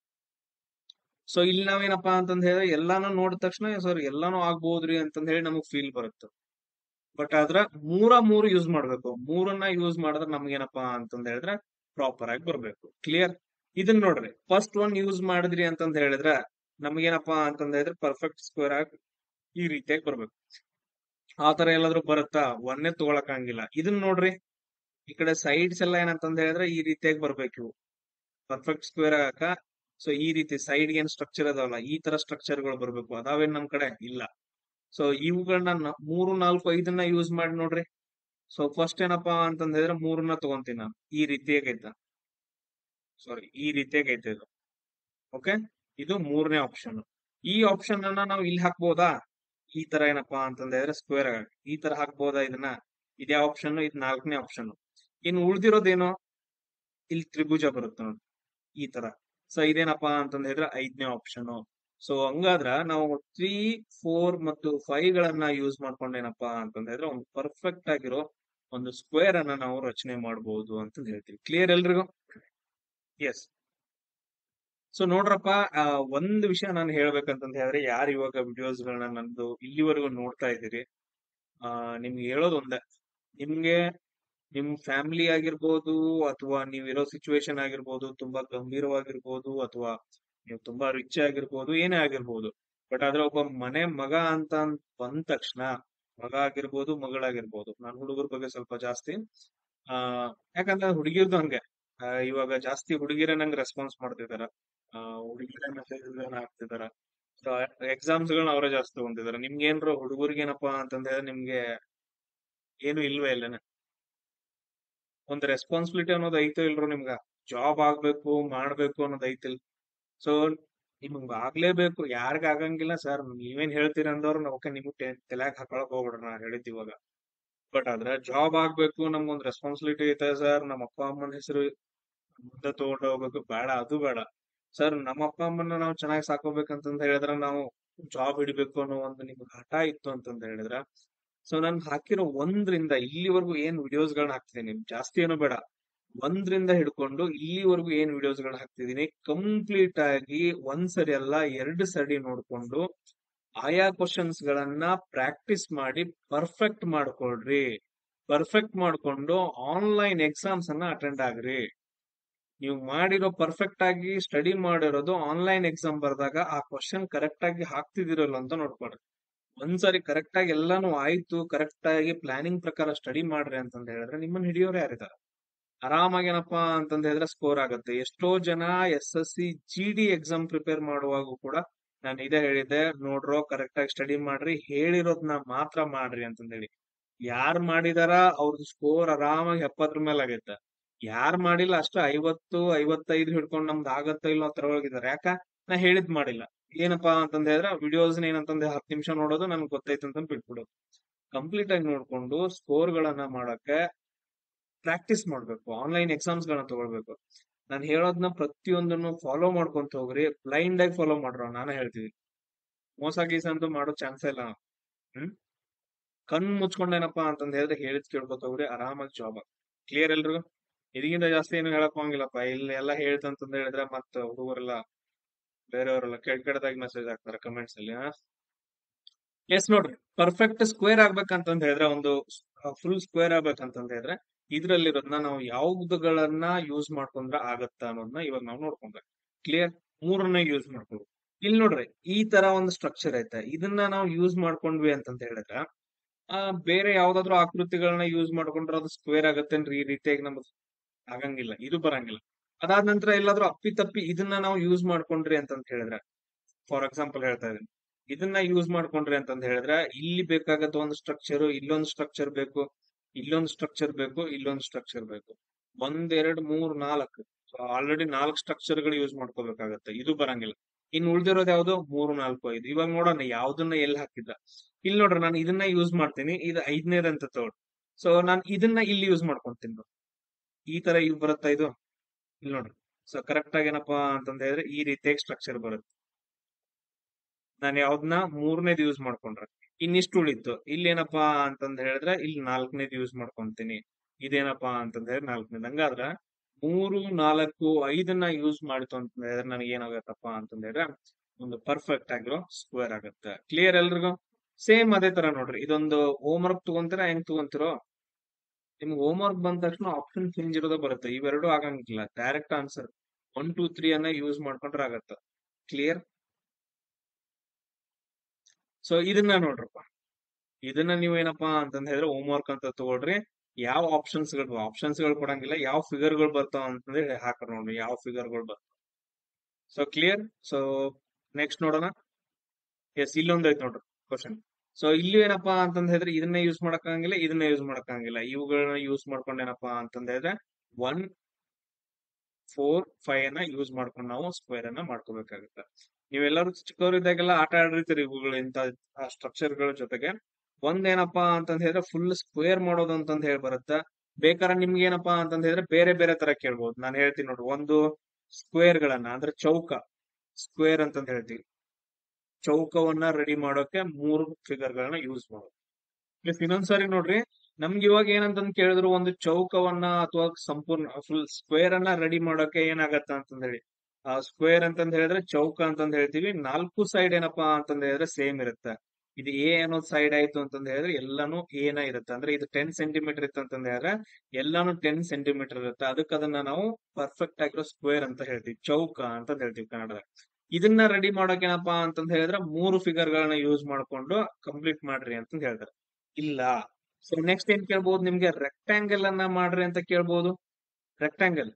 Speaker 1: ಸೊ ಇಲ್ಲಿ ನಾವೇನಪ್ಪಾ ಅಂತಂದ ಹೇಳಿದ್ರೆ ಎಲ್ಲಾನು ನೋಡಿದ ತಕ್ಷಣ ಸರ್ ಎಲ್ಲಾನು ಆಗ್ಬೋದ್ರಿ ಅಂತಂದ ಹೇಳಿ ನಮಗ್ ಫೀಲ್ ಬರುತ್ತೆ ಬಟ್ ಆದ್ರ ಮೂರ ಮೂರು ಯೂಸ್ ಮಾಡ್ಬೇಕು ಮೂರನ್ನ ಯೂಸ್ ಮಾಡಿದ್ರೆ ನಮ್ಗೇನಪ್ಪಾ ಅಂತಂದ ಹೇಳಿದ್ರೆ ಪ್ರಾಪರ್ ಆಗಿ ಬರ್ಬೇಕು ಕ್ಲಿಯರ್ ಇದನ್ನ ನೋಡ್ರಿ ಫಸ್ಟ್ ಒನ್ ಯೂಸ್ ಮಾಡಿದ್ರಿ ಅಂತಂದ ಹೇಳಿದ್ರೆ ನಮ್ಗೇನಪ್ಪಾ ಅಂತಂದ ಹೇಳಿದ್ರೆ ಪರ್ಫೆಕ್ಟ್ ಸ್ಕ್ವೇರ್ ಆಗಿ ಈ ರೀತಿಯಾಗಿ ಬರ್ಬೇಕು ಆ ತರ ಎಲ್ಲಾದ್ರೂ ಬರುತ್ತಾ ಒಂದೇ ತಗೊಳಕಂಗಿಲ್ಲ ಇದನ್ನ ನೋಡ್ರಿ ಈ ಕಡೆ ಸೈಡ್ಸ್ ಎಲ್ಲ ಏನಂತಂದ ಹೇಳಿದ್ರೆ ಈ ರೀತಿಯಾಗಿ ಬರ್ಬೇಕು ಇವು ಪರ್ಫೆಕ್ಟ್ ಸ್ಕ್ವೇರ್ ಆಗಾಕ ಸೊ ಈ ರೀತಿ ಸೈಡ್ ಏನ್ ಸ್ಟ್ರಕ್ಚರ್ ಅದಾವಲ್ಲ ಈ ತರ ಸ್ಟ್ರಕ್ಚರ್ ಗಳು ಬರ್ಬೇಕು ಅದಾವೇನ್ ನಮ್ ಕಡೆ ಇಲ್ಲ ಸೊ ಇವುಗಳನ್ನ ನ- ಮೂರು ನಾಲ್ಕು ಐದನ್ನ ಯೂಸ್ ಮಾಡಿ ನೋಡ್ರಿ ಸೊ ಫಸ್ಟ್ ಏನಪ್ಪಾ ಅಂತಂದ ಹೇಳಿದ್ರೆ ಮೂರನ್ನ ತಗೊಂತೀನಿ ನಾನು ಈ ರೀತಿಯಾಗಿ ಐತ ಸಾರಿ ಈ ರೀತಿಯಾಗಿ ಐತೆ ಇದು ಓಕೆ ಇದು ಮೂರನೇ ಆಪ್ಷನ್ ಈ ಆಪ್ಷನ್ ಅನ್ನ ನಾವು ಇಲ್ಲಿ ಹಾಕ್ಬೋದಾ ಈ ತರ ಏನಪ್ಪಾ ಅಂತಂದ ಹೇಳಿದ್ರೆ ಸ್ಕ್ವೇರ್ ಆಗ ಈ ತರ ಹಾಕ್ಬೋದಾ ಇದನ್ನ ಇದೇ ಆಪ್ಷನ್ ಇದು ನಾಲ್ಕನೇ ಆಪ್ಷನ್ ಇನ್ನು ಉಳ್ದಿರೋದೇನು ಇಲ್ಲಿ ತ್ರಿಭುಜ ಬರುತ್ತೆ ನೋಡಿ ಈ ತರ ಸೊ ಇದೇನಪ್ಪಾ ಅಂತಂದ ಹೇಳಿದ್ರೆ ಐದನೇ ಆಪ್ಷನ್ ಸೊ ಹಂಗಾದ್ರ ನಾವು ತ್ರೀ ಫೋರ್ ಮತ್ತು ಫೈವ್ ಗಳನ್ನ ಯೂಸ್ ಮಾಡ್ಕೊಂಡು ಏನಪ್ಪಾ ಅಂತಂದ ಹೇಳಿದ್ರೆ ಒಂದು ಪರ್ಫೆಕ್ಟ್ ಆಗಿರೋ ಒಂದು ಸ್ಕ್ವೇರ್ ಅನ್ನ ನಾವು ರಚನೆ ಮಾಡಬಹುದು ಅಂತ ಹೇಳ್ತೀವಿ ಕ್ಲಿಯರ್ ಎಲ್ರಿಗೂ ಎಸ್ ಸೊ ನೋಡ್ರಪ್ಪ ಆ, ಒಂದ್ ವಿಷಯ ನಾನು ಹೇಳ್ಬೇಕಂತಂದ ಹೇಳಿದ್ರೆ ಯಾರು ಇವಾಗ ವಿಡಿಯೋಸ್ ಗಳನ್ನ ನಂದು ಇಲ್ಲಿವರೆಗೂ ನೋಡ್ತಾ ಇದ್ದೀರಿ ಆ ನಿಮ್ಗೆ ಹೇಳೋದು ಒಂದೇ ನಿಮ್ಗೆ ನಿಮ್ ಫ್ಯಾಮಿಲಿ ಆಗಿರ್ಬೋದು ಅಥವಾ ನೀವಿರೋ ಸಿಚುವೇಶನ್ ಆಗಿರ್ಬೋದು ತುಂಬಾ ಗಂಭೀರವಾಗಿರ್ಬೋದು ಅಥವಾ ನೀವು ತುಂಬಾ ರಿಚ್ ಆಗಿರ್ಬೋದು ಏನೇ ಆಗಿರ್ಬೋದು ಬಟ್ ಆದ್ರೆ ಒಬ್ಬ ಮನೆ ಮಗ ಅಂತ ಅಂದ್ ಬಂದ ತಕ್ಷಣ ಮಗ ಆಗಿರ್ಬೋದು ಮಗಳಾಗಿರ್ಬೋದು ನಾನು ಹುಡುಗರ ಬಗ್ಗೆ ಸ್ವಲ್ಪ ಜಾಸ್ತಿ ಆ ಯಾಕಂದ್ರೆ ಹುಡುಗಿರ್ದು ಹಂಗೆ ಆ, ಇವಾಗ ಜಾಸ್ತಿ ಹುಡುಗಿರೇ ನಂಗೆ ರೆಸ್ಪಾನ್ಸ್ ಮಾಡ್ತಿದಾರ ಆ ಹುಡುಗಿರೇ ಮೆಸೇಜ್ ಹಾಕ್ತಿದಾರ ಸೊ ಎಕ್ಸಾಮ್ಸ್ ಗಳನ್ನ ಅವರೇ ಜಾಸ್ತಿ ತಗೊಂತಿದಾರೆ ನಿಮ್ಗೆ ಏನ್ರ ಹುಡುಗರಿಗೇನಪ್ಪಾ ಅಂತಂದ ಹೇಳಿದ್ರೆ ನಿಮ್ಗೆ ಏನು ಇಲ್ವೇ ಇಲ್ಲನೆ ಒಂದ್ ರೆಸ್ಪಾನ್ಸಿಬಿಲಿಟಿ ಅನ್ನೋದು ಐತೋ ಇಲ್ರೋ ನಿಮ್ಗ ಜಾಬ್ ಆಗ್ಬೇಕು ಮಾಡ್ಬೇಕು ಅನ್ನೋದು ಐತಿಲ್ ಸೊ ನಿಮ್ಗ್ ಆಗ್ಲೇಬೇಕು ಯಾರಿಗ ಆಗಂಗಿಲ್ಲ ಸರ್ ನೀವೇನ್ ಹೇಳ್ತೀರ ಅಂದವ್ರು ಓಕೆ ನಿಮ್ಗೆ ತಲೆಯಾಗ ಹಾಕೊಳಕ್ ಹೋಗ್ಬಿಡ್ರಿ ನಾ ಹೇಳಿದ್ ಇವಾಗ ಬಟ್ ಆದ್ರೆ ಜಾಬ್ ಆಗ್ಬೇಕು ನಮ್ಗೊಂದ್ ರೆಸ್ಪಾನ್ಸಿಬಿಲಿಟಿ ಐತೆ ಸರ್ ನಮ್ಮ ಅಪ್ಪ ಅಮ್ಮನ ಹೆಸರು ಮುಂದೆ ತಗೊಂಡು ಹೋಗ್ಬೇಕು ಬೇಡ ಅದು ಬೇಡ ಸರ್ ನಮ್ಮ ಅಪ್ಪ ಅಮ್ಮನ ನಾವು ಚೆನ್ನಾಗಿ ಸಾಕೋಬೇಕಂತಂದ ಹೇಳಿದ್ರೆ ನಾವು ಜಾಬ್ ಹಿಡಿಬೇಕು ಅನ್ನೋ ಒಂದು ನಿಮ್ಗೆ ಹಠ ಇತ್ತು ಅಂತಂದ ಹೇಳಿದ್ರ ಸೊ ನಾನು ಹಾಕಿರೋ ಒಂದ್ರಿಂದ ಇಲ್ಲಿವರೆಗೂ ಏನ್ ವಿಡಿಯೋಸ್ ಗಳನ್ನ ಹಾಕ್ತಿದ್ದೀನಿ ಜಾಸ್ತಿ ಏನೂ ಬೇಡ ಒಂದ್ರಿಂದ ಹಿಡ್ಕೊಂಡು ಇಲ್ಲಿವರೆಗೂ ಏನ್ ವಿಡಿಯೋಸ್ ಗಳನ್ನ ಹಾಕ್ತಿದೀನಿ ಕಂಪ್ಲೀಟ್ ಆಗಿ ಒಂದ್ ಸರಿ ಅಲ್ಲ ಎರಡು ಸರಿ ನೋಡ್ಕೊಂಡು ಆಯಾ ಕ್ವಶನ್ಸ್ ಗಳನ್ನ ಪ್ರಾಕ್ಟೀಸ್ ಮಾಡಿ ಪರ್ಫೆಕ್ಟ್ ಮಾಡ್ಕೊಳ್ರಿ ಪರ್ಫೆಕ್ಟ್ ಮಾಡ್ಕೊಂಡು ಆನ್ಲೈನ್ ಎಕ್ಸಾಮ್ಸ್ ಅನ್ನ ಅಟೆಂಡ್ ಆಗ್ರಿ ನೀವು ಮಾಡಿರೋ ಪರ್ಫೆಕ್ಟ್ ಆಗಿ ಸ್ಟಡಿ ಮಾಡಿರೋದು ಆನ್ಲೈನ್ ಎಕ್ಸಾಮ್ ಬರ್ದಾಗ ಆ ಕ್ವಶನ್ ಕರೆಕ್ಟ್ ಆಗಿ ಹಾಕ್ತಿದಿರಲ್ಲ ಅಂತ ನೋಡ್ಕೊಳ್ರಿ ಒಂದ್ಸರಿ ಕರೆಕ್ಟ್ ಆಗಿ ಎಲ್ಲಾನು ಆಯ್ತು ಕರೆಕ್ಟ್ ಆಗಿ ಪ್ಲಾನಿಂಗ್ ಪ್ರಕಾರ ಸ್ಟಡಿ ಮಾಡ್ರಿ ಅಂತಂದ ಹೇಳಿದ್ರೆ ನಿಮ್ಮನ್ನ ಹಿಡಿಯೋರು ಯಾರಿದಾರೆ ಆರಾಮಾಗಿ ಏನಪ್ಪಾ ಅಂತಂದ ಹೇಳಿದ್ರೆ ಸ್ಕೋರ್ ಆಗುತ್ತೆ ಎಷ್ಟೋ ಜನ S S C G D exam prepare ಮಾಡುವಾಗೂ ಕೂಡ ನಾನು ಇದೇ ಹೇಳಿದ್ದೆ ನೋಡ್ರೋ ಕರೆಕ್ಟ್ ಆಗಿ ಸ್ಟಡಿ ಮಾಡ್ರಿ ಹೇಳಿರೋದ್ನ ಮಾತ್ರ ಮಾಡ್ರಿ ಅಂತಂದ ಹೇಳಿ ಯಾರ್ ಮಾಡಿದಾರ ಅವ್ರದ್ದು ಸ್ಕೋರ್ ಆರಾಮಾಗಿ ಎಪ್ಪತ್ತರ ಮೇಲೆ ಆಗೈತೆ ಯಾರ್ ಮಾಡಿಲ್ಲ ಅಷ್ಟು ಐವತ್ತು ಐವತ್ತೈದು ಹಿಡ್ಕೊಂಡು ನಮ್ದು ಆಗತ್ತ ಇಲ್ಲ ಅದ್ರ ಒಳಗಿದಾರೆ ಯಾಕ ನಾ ಹೇಳಿದ್ ಮಾಡಿಲ್ಲ ಏನಪ್ಪಾ ಅಂತಂದ ಹೇಳಿದ್ರೆ ವಿಡಿಯೋಸ್ ಏನಂತಂದ್ರೆ ಹತ್ತು ನಿಮಿಷ ನೋಡೋದು ನನ್ಗೆ ಗೊತ್ತೈತೆ ಅಂತ ಬಿಟ್ಬಿಡೋದು ಕಂಪ್ಲೀಟ್ ಆಗಿ ನೋಡ್ಕೊಂಡು ಸ್ಕೋರ್ ಗಳನ್ನ ಮಾಡಕ್ಕೆ ಪ್ರಾಕ್ಟೀಸ್ ಮಾಡ್ಬೇಕು ಆನ್ಲೈನ್ ಎಕ್ಸಾಮ್ಸ್ ಗಳನ್ನ ತಗೊಳ್ಬೇಕು ನಾನು ಹೇಳೋದ್ನ ಪ್ರತಿಯೊಂದನ್ನು ಫಾಲೋ ಮಾಡ್ಕೊಂತ ಹೋಗ್ರಿ ಬ್ಲೈಂಡ್ ಆಗಿ ಫಾಲೋ ಮಾಡ್ರೋ ನಾನೇ ಹೇಳ್ತೀವಿ ಮೋಸ ಗೀಸ ಅಂತೂ ಮಾಡೋ ಚಾನ್ಸೇ ಇಲ್ಲ ಹ್ಮ್ ಕಣ್ ಮುಚ್ಕೊಂಡೇನಪ್ಪಾ ಅಂತಂದ್ ಹೇಳಿದ್ರೆ ಹೇಳಿದ್ ಕೇಳ್ಕೊತ ಹೋಗ್ರಿ ಆರಾಮಾಗಿ ಜಾಬ್ ಕ್ಲಿಯರ್ ಎಲ್ರಿಗೂ ಇದಕ್ಕಿಂತ ಜಾಸ್ತಿ ಏನು ಹೇಳಕ್ ಹೋಗಂಗಿಲ್ಲಪ್ಪ ಇಲ್ಲಿ ಎಲ್ಲ ಹೇಳ್ತಂತಂದ್ ಹೇಳಿದ್ರೆ ಮತ್ತ ಹುಡುಗರೆಲ್ಲ ಬೇರೆಯವರೆಲ್ಲ ಕೆಟ್ಟ ಕೆಟ್ಟದಾಗಿ ಮೆಸೇಜ್ ಹಾಕ್ತಾರೆ ಕಮೆಂಟ್ಸ್ ಅಲ್ಲಿ ಎಸ್ ನೋಡ್ರಿ ಪರ್ಫೆಕ್ಟ್ ಸ್ಕ್ವೇರ್ ಆಗ್ಬೇಕಂತಂದ್ ಹೇಳಿದ್ರೆ ಒಂದು ಫುಲ್ ಸ್ಕ್ವೇರ್ ಆಗ್ಬೇಕಂತಂದ್ ಹೇಳಿದ್ರೆ ಇದ್ರಲ್ಲಿರೋದ್ನ ನಾವು ಯಾವ್ದುಗಳನ್ನ ಯೂಸ್ ಮಾಡ್ಕೊಂಡ್ರೆ ಆಗತ್ತಾ ಅನ್ನೋದನ್ನ ಇವಾಗ ನಾವು ನೋಡ್ಕೊಂಡ್ರೆ ಕ್ಲಿಯರ್ ಮೂರನ್ನ ಯೂಸ್ ಮಾಡ್ಕೊಂಡು ಇಲ್ಲಿ ನೋಡ್ರಿ ಈ ತರ ಒಂದು ಸ್ಟ್ರಕ್ಚರ್ ಐತೆ ಇದನ್ನ ನಾವು ಯೂಸ್ ಮಾಡ್ಕೊಂಡ್ವಿ ಅಂತಂತ ಹೇಳಿದ್ರೆ ಆ ಬೇರೆ ಯಾವ್ದಾದ್ರು ಆಕೃತಿಗಳನ್ನ ಯೂಸ್ ಮಾಡ್ಕೊಂಡ್ರೆ ಅದು ಸ್ಕ್ವೇರ್ ಆಗತ್ತೇನ್ರಿ ಈ ರೀತಿಯಾಗಿ ನಮ್ಗೆ ಆಗಂಗಿಲ್ಲ ಇದು ಬರಂಗಿಲ್ಲ ಅದಾದ ನಂತರ ಎಲ್ಲಾದ್ರೂ ಅಪ್ಪಿ ತಪ್ಪಿ ಇದನ್ನ ನಾವು ಯೂಸ್ ಮಾಡ್ಕೊಂಡ್ರಿ ಅಂತಂತ ಹೇಳಿದ್ರೆ ಫಾರ್ ಎಕ್ಸಾಂಪಲ್ ಹೇಳ್ತಾ ಇದೀನಿ ಇದನ್ನ ಯೂಸ್ ಮಾಡ್ಕೊಂಡ್ರಿ ಅಂತಂದ ಹೇಳಿದ್ರೆ ಇಲ್ಲಿ ಬೇಕಾಗತ್ತ ಒಂದು ಸ್ಟ್ರಕ್ಚರ್ ಇಲ್ಲೊಂದು ಸ್ಟ್ರಕ್ಚರ್ ಬೇಕು ಇಲ್ಲೊಂದು ಸ್ಟ್ರಕ್ಚರ್ ಬೇಕು ಇಲ್ಲೊಂದು ಸ್ಟ್ರಕ್ಚರ್ ಬೇಕು ಒಂದ್ ಎರಡ್ ಮೂರ್ ನಾಲ್ಕು ಸೊ ಆಲ್ರೆಡಿ ನಾಲ್ಕು ಸ್ಟ್ರಕ್ಚರ್ ಗಳು ಯೂಸ್ ಮಾಡ್ಕೋಬೇಕಾಗತ್ತೆ ಇದು ಬರಂಗಿಲ್ಲ ಇನ್ ಉಳ್ದಿರೋದು ಯಾವ್ದು ಮೂರು ನಾಲ್ಕು ಐದು ಇವಾಗ ನೋಡೋಣ ಯಾವ್ದನ್ನ ಎಲ್ಲಿ ಹಾಕಿದ್ದ ಇಲ್ಲಿ ನೋಡ್ರಿ ನಾನು ಇದನ್ನ ಯೂಸ್ ಮಾಡ್ತೀನಿ ಇದು ಐದನೇದ್ ಅಂತ ತಗೊಳ್ಳಿ ಸೊ ನಾನು ಇದನ್ನ ಇಲ್ಲಿ ಯೂಸ್ ಮಾಡ್ಕೊಂತೀನಿ ನೋಡಿ. ಈ ತರ ಇವ್ ಬರುತ್ತಾ ಇದು ಇಲ್ಲಿ ನೋಡ್ರಿ ಸೊ ಕರೆಕ್ಟ್ ಆಗಿ ಏನಪ್ಪಾ ಅಂತಂದ ಹೇಳಿದ್ರೆ ಈ ರೀತಿಯಾಗಿ ಸ್ಟ್ರಕ್ಚರ್ ಬರುತ್ತೆ ನಾನು ಯಾವ್ದನ್ನ ಮೂರನೇದು ಯೂಸ್ ಮಾಡ್ಕೊಂಡ್ರೆ ಇನ್ನಿಷ್ಟು ಉಳಿತು ಇಲ್ಲಿ ಏನಪ್ಪಾ ಅಂತಂದ್ ಹೇಳಿದ್ರೆ ಇಲ್ಲಿ ನಾಲ್ಕನೇದು ಯೂಸ್ ಮಾಡ್ಕೊಂತೀನಿ ಇದೇನಪ್ಪಾ ಅಂತಂದ್ ಹೇಳಿದ್ರೆ ನಾಲ್ಕನೇದು ಹಂಗಾದ್ರ ಮೂರು ನಾಲ್ಕು ಐದನ್ನ ಯೂಸ್ ಮಾಡಿತು ಅಂತ ಹೇಳಿದ್ರೆ ನನಗೆ ಏನಾಗತ್ತಪ್ಪ ಅಂತಂದ್ ಹೇಳಿದ್ರೆ ಒಂದು ಪರ್ಫೆಕ್ಟ್ ಆಗಿರೋ ಸ್ಕ್ವೇರ್ ಆಗತ್ತೆ ಕ್ಲಿಯರ್ ಎಲ್ರಿಗೂ ಸೇಮ್ ಅದೇ ತರ ನೋಡ್ರಿ ಇದೊಂದು ಹೋಮ್ ವರ್ಕ್ ತಗೊಂತೀರಾ ಹೆಂಗ್ ತಗೊಂತಿರೋ ನಿಮ್ಗೆ ಹೋಮ್ ವರ್ಕ್ ಬಂದ ತಕ್ಷಣ ಆಪ್ಷನ್ ಚೇಂಜ್ ಇರೋದೇ ಬರುತ್ತೆ ಇವೆರಡು ಆಗಂಗಿಲ್ಲ direct answer one two three ಅನ್ನ ಯೂಸ್ ಮಾಡ್ಕೊಂಡ್ರೆ ಆಗತ್ತ ಕ್ಲಿಯರ್ ಸೊ ಇದನ್ನ ನೋಡ್ರಪ್ಪ ಇದನ್ನ ನೀವೇನಪ್ಪಾ ಅಂತಂದ್ ಹೇಳಿದ್ರೆ ಹೋಮ್ ವರ್ಕ್ ಅಂತ ತಗೊಳ್ರಿ ಯಾವ ಆಪ್ಷನ್ಸ್ ಗಳು ಆಪ್ಷನ್ಸ್ ಗಳು ಕೊಡಂಗಿಲ್ಲ ಯಾವ ಫಿಗರ್ ಗಳು ಬರ್ತಾವ ಅಂತಂದ್ರೆ ಹಾಕ್ರ ನೋಡ್ರಿ ಯಾವ ಫಿಗರ್ ಗಳು ಬರ್ತಾವ ಸೊ ಕ್ಲಿಯರ್ ಸೊ ನೆಕ್ಸ್ಟ್ ನೋಡೋಣ ಎಸ್ ಇಲ್ಲೊಂದ್ ಐತ್ ನೋಡ್ರಿ ಕ್ವಶನ್ ಸೊ ಇಲ್ಲಿ ಏನಪ್ಪಾ ಅಂತಂದ್ ಹೇಳಿದ್ರೆ ಇದನ್ನ ಯೂಸ್ ಮಾಡಕ್ಕಾಗಿಲ್ಲ ಇದನ್ನ ಯೂಸ್ ಮಾಡಕ್ಕಾಗಿಲ್ಲ ಇವುಗಳನ್ನ ಯೂಸ್ ಮಾಡ್ಕೊಂಡು ಏನಪ್ಪಾ ಅಂತಂದ್ ಹೇಳಿದ್ರೆ ಒನ್ ಫೋರ್ ಫೈವ್ ಅನ್ನ ಯೂಸ್ ಮಾಡ್ಕೊಂಡು ನಾವು ಸ್ಕ್ವೇರ್ ಅನ್ನ ಮಾಡ್ಕೋಬೇಕಾಗುತ್ತೆ ನೀವೆಲ್ಲರೂ ಚಿಕ್ಕವರಿದ್ದಾಗೆಲ್ಲ ಆಟ ಆಡಿರ್ತೀರಿ ಇವುಗಳು ಇಂತ ಸ್ಟ್ರಕ್ಚರ್ ಗಳ ಜೊತೆಗೆ ಒಂದೇನಪ್ಪಾ ಅಂತಂದ್ ಹೇಳಿದ್ರೆ ಫುಲ್ ಸ್ಕ್ವೇರ್ ಮಾಡೋದು ಅಂತಂದ್ ಹೇಳಿ ಬರುತ್ತೆ ಬೇಕಾದ್ರೆ ನಿಮ್ಗೆ ಏನಪ್ಪಾ ಅಂತಂದ್ ಹೇಳಿದ್ರೆ ಬೇರೆ ಬೇರೆ ತರ ಕೇಳ್ಬೋದು ನಾನು ಹೇಳ್ತೀನಿ ನೋಡ್ರಿ ಒಂದು ಸ್ಕ್ವೇರ್ ಗಳನ್ನ ಅಂದ್ರೆ ಚೌಕ ಸ್ಕ್ವೇರ್ ಅಂತಂದ್ ಹೇಳ್ತೀವಿ ಚೌಕವನ್ನ ರೆಡಿ ಮಾಡೋಕೆ ಮೂರು ಫಿಗರ್ ಗಳನ್ನ ಯೂಸ್ ಮಾಡೋದು ಪ್ಲಸ್ ಇನ್ನೊಂದ್ಸರಿ ನೋಡ್ರಿ ನಮ್ಗೆ ಇವಾಗ ಏನಂತಂದ್ ಕೇಳಿದ್ರು ಒಂದು ಚೌಕವನ್ನ ಅಥವಾ ಸಂಪೂರ್ಣ ಫುಲ್ ಸ್ಕ್ವೇರ್ ಅನ್ನ ರೆಡಿ ಮಾಡೋಕೆ ಏನಾಗತ್ತ ಅಂತಂದ್ ಹೇಳಿ ಆ ಸ್ಕ್ವೇರ್ ಅಂತಂದ್ ಹೇಳಿದ್ರೆ ಚೌಕ ಅಂತಂದ್ ಹೇಳ್ತೀವಿ ನಾಲ್ಕು ಸೈಡ್ ಏನಪ್ಪಾ ಅಂತಂದ್ ಹೇಳಿದ್ರೆ ಸೇಮ್ ಇರುತ್ತೆ ಇದು ಎ ಅನ್ನೋದು ಸೈಡ್ ಆಯ್ತು ಅಂತಂದ್ ಹೇಳಿದ್ರೆ ಎಲ್ಲಾನು ಏನ ಇರುತ್ತೆ ಅಂದ್ರೆ ಇದು ಟೆನ್ ಸೆಂಟಿಮೀಟರ್ ಇತ್ತು ಅಂತಂದ್ ಹೇಳಿದ್ರೆ ಎಲ್ಲಾನು ಟೆನ್ ಸೆಂಟಿಮೀಟರ್ ಇರುತ್ತೆ ಅದಕ್ಕೆ ಅದನ್ನ ನಾವು ಪರ್ಫೆಕ್ಟ್ ಆಗಿರೋ ಸ್ಕ್ವೇರ್ ಅಂತ ಹೇಳ್ತೀವಿ ಚೌಕ ಅಂತ ಹೇಳ್ತೀವಿ ಕನ್ನಡದಾಗ ಇದನ್ನ ರೆಡಿ ಮಾಡೋಕೆ ಏನಪ್ಪಾ ಅಂತಂದ್ ಹೇಳಿದ್ರೆ ಮೂರು ಫಿಗರ್ ಗಳನ್ನ ಯೂಸ್ ಮಾಡ್ಕೊಂಡು ಕಂಪ್ಲೀಟ್ ಮಾಡ್ರಿ ಅಂತಂದ್ ಹೇಳ್ತಾರೆ ಇಲ್ಲ ಸೊ ನೆಕ್ಸ್ಟ್ ಏನ್ ಕೇಳ್ಬಹುದು ನಿಮ್ಗೆ ರೆಕ್ಟಾಂಗಲ್ ಅನ್ನ ಮಾಡ್ರಿ ಅಂತ ಕೇಳ್ಬಹುದು ರೆಕ್ಟಾಂಗಲ್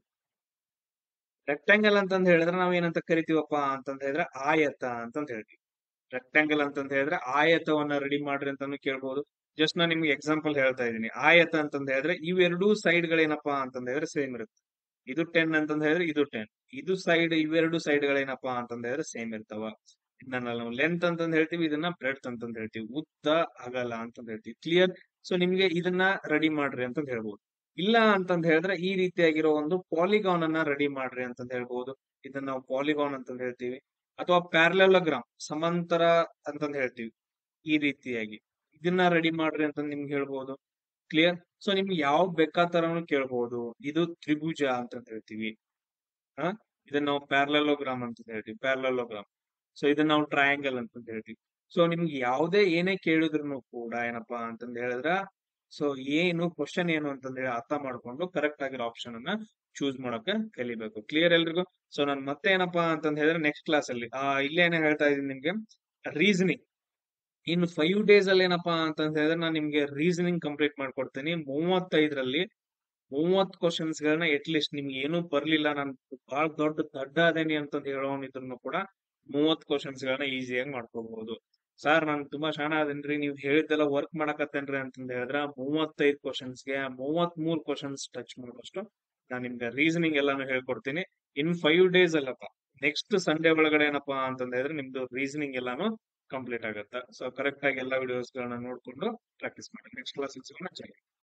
Speaker 1: ರೆಕ್ಟಾಂಗಲ್ ಅಂತಂದ್ ಹೇಳಿದ್ರೆ ನಾವ್ ಏನಂತ ಕರಿತೀವಪ್ಪ ಅಂತಂದ್ ಹೇಳಿದ್ರೆ ಆಯತ ಅಂತಂದ್ ಹೇಳ್ತೀವಿ ರೆಕ್ಟಾಂಗಲ್ ಅಂತಂದ್ ಹೇಳಿದ್ರೆ ಆಯತವನ್ನ ರೆಡಿ ಮಾಡ್ರಿ ಅಂತಾನು ಕೇಳ್ಬಹುದು ಜಸ್ಟ್ ನಾನು ನಿಮ್ಗೆ ಎಕ್ಸಾಂಪಲ್ ಹೇಳ್ತಾ ಇದ್ದೀನಿ ಆಯತ ಅಂತಂದ್ ಹೇಳಿದ್ರೆ ಇವೆರಡೂ ಸೈಡ್ ಗಳೇನಪ್ಪಾ ಅಂತಂದ್ ಹೇಳಿದ್ರೆ ಸೇಮ್ ಇರುತ್ತೆ ಇದು ಟೆನ್ ಅಂತಂದ್ ಹೇಳಿದ್ರೆ ಇದು ಟೆನ್ ಇದು ಸೈಡ್ ಇವೆರಡು ಸೈಡ್ ಗಳೇನಪ್ಪಾ ಅಂತಂದ್ ಹೇಳಿದ್ರೆ ಸೇಮ್ ಇರ್ತಾವ ಇದನ್ನ ನಾವು ಲೆಂತ್ ಅಂತಂದ್ ಹೇಳ್ತೀವಿ ಇದನ್ನ ಬ್ರೆಡ್ತ್ ಅಂತಂದ್ ಹೇಳ್ತೀವಿ ಉದ್ದ ಅಗಲ ಅಂತಂದ್ ಹೇಳ್ತೀವಿ ಕ್ಲಿಯರ್ ಸೊ ನಿಮ್ಗೆ ಇದನ್ನ ರೆಡಿ ಮಾಡ್ರಿ ಅಂತಂದ್ ಹೇಳ್ಬೋದು ಇಲ್ಲ ಅಂತಂದ್ ಹೇಳಿದ್ರೆ ಈ ರೀತಿಯಾಗಿರೋ ಒಂದು ಪಾಲಿಗಾನ್ ಅನ್ನ ರೆಡಿ ಮಾಡ್ರಿ ಅಂತಂದ್ ಹೇಳ್ಬೋದು ಇದನ್ನ ನಾವು ಪಾಲಿಗಾನ್ ಅಂತಂದ್ ಹೇಳ್ತೀವಿ ಅಥವಾ ಪ್ಯಾರಲೋಗ್ರಾಮ್ ಸಮಾಂತರ ಅಂತಂದ್ ಹೇಳ್ತೀವಿ ಈ ರೀತಿಯಾಗಿ ಇದನ್ನ ರೆಡಿ ಮಾಡ್ರಿ ಅಂತ ನಿಮ್ಗೆ ಹೇಳ್ಬೋದು ಕ್ಲಿಯರ್ ಸೊ ನಿಮ್ಗೆ ಯಾವ ಬೇಕಾ ತರನು ಕೇಳ್ಬೋದು ಇದು ತ್ರಿಭುಜ ಅಂತ ಹೇಳ್ತೀವಿ ಹ ಇದನ್ನ ನಾವು ಪ್ಯಾರಲೋಗ್ರಾಮ್ ಅಂತ ಹೇಳ್ತೀವಿ ಪ್ಯಾರಲೋಗ್ರಾಮ್ ಸೊ ಇದನ್ನ ನಾವು ಟ್ರಯಾಂಗಲ್ ಅಂತ ಹೇಳ್ತೀವಿ ಸೊ ನಿಮ್ಗೆ ಯಾವುದೇ ಏನೇ ಕೇಳಿದ್ರು ಕೂಡ ಏನಪ್ಪಾ ಅಂತಂದ್ ಹೇಳಿದ್ರ ಸೊ ಏನು ಕ್ವಶನ್ ಏನು ಅಂತಂದ್ ಹೇಳಿ ಅರ್ಥ ಮಾಡ್ಕೊಂಡು ಕರೆಕ್ಟ್ ಆಗಿರೋ ಆಪ್ಷನ್ ಅನ್ನ ಚೂಸ್ ಮಾಡೋಕೆ ಕಲಿಬೇಕು ಕ್ಲಿಯರ್ ಎಲ್ರಿಗೂ ಸೊ ನಾನು ಮತ್ತೆ ಏನಪ್ಪಾ ಅಂತಂದ್ ಹೇಳಿದ್ರೆ ನೆಕ್ಸ್ಟ್ ಕ್ಲಾಸ್ ಅಲ್ಲಿ ಆ ಇಲ್ಲೇ ಏನೇ ಹೇಳ್ತಾ ಇದೀನಿ ನಿಮ್ಗೆ ರೀಸನಿಂಗ್ ಇನ್ನು ಫೈವ್ ಡೇಸ್ ಅಲ್ಲಿ ಏನಪ್ಪಾ ಅಂತಂದ್ ಹೇಳಿದ್ರೆ ನಾನು ನಿಮ್ಗೆ ರೀಸನಿಂಗ್ ಕಂಪ್ಲೀಟ್ ಮಾಡ್ಕೊಡ್ತೀನಿ ಮೂವತ್ತೈದರಲ್ಲಿ ಮೂವತ್ ಕ್ವಶನ್ಸ್ ಗಳನ್ನ ಎಟ್ ಲೀಸ್ಟ್ ನಿಮ್ಗೆ ಏನೂ ಬರ್ಲಿಲ್ಲ ನಾನು ಬಹಳ ದೊಡ್ಡ ದಡ್ಡ ಅದೇನಿ ಅಂತಂದ್ ಹೇಳೋನಿದ್ರು ಕೂಡ ಮೂವತ್ ಕ್ವಶನ್ಸ್ ಗಳನ್ನ ಈಸಿಯಾಗಿ ಮಾಡ್ಕೋಬಹುದು ಸರ್ ನಾನು ತುಂಬಾ ಶಾಣ ಅದೇನ್ರಿ ನೀವು ಹೇಳಿದ್ದೆಲ್ಲ ವರ್ಕ್ ಮಾಡಕತ್ತೇನ್ರಿ ಅಂತಂದ್ ಹೇಳಿದ್ರ ಮೂವತ್ತೈದು ಕ್ವಶನ್ಸ್ಗೆ ಮೂವತ್ ಮೂರ್ ಕ್ವಶನ್ಸ್ ಟಚ್ ಮಾಡೋಷ್ಟು ನಾನು ನಿಮ್ಗೆ ರೀಸನಿಂಗ್ ಎಲ್ಲಾನು ಹೇಳ್ಕೊಡ್ತೀನಿ ಇನ್ ಫೈವ್ ಡೇಸ್ ಅಲ್ಲಪ್ಪ ನೆಕ್ಸ್ಟ್ ಸಂಡೇ ಒಳಗಡೆ ಏನಪ್ಪಾ ಅಂತಂದ್ ಹೇಳಿದ್ರೆ ನಿಮ್ದು ರೀಸನಿಂಗ್ ಎಲ್ಲಾನು ಕಂಪ್ಲೀಟ್ ಆಗುತ್ತೆ ಸೊ ಕರೆಕ್ಟ್ ಆಗಿ ಎಲ್ಲಾ ವಿಡಿಯೋಸ್ ಗಳನ್ನ ನೋಡ್ಕೊಂಡು ಪ್ರಾಕ್ಟೀಸ್ ಮಾಡಿ ನೆಕ್ಸ್ಟ್ ಕ್ಲಾಸ್ ಸಿಗೋಣ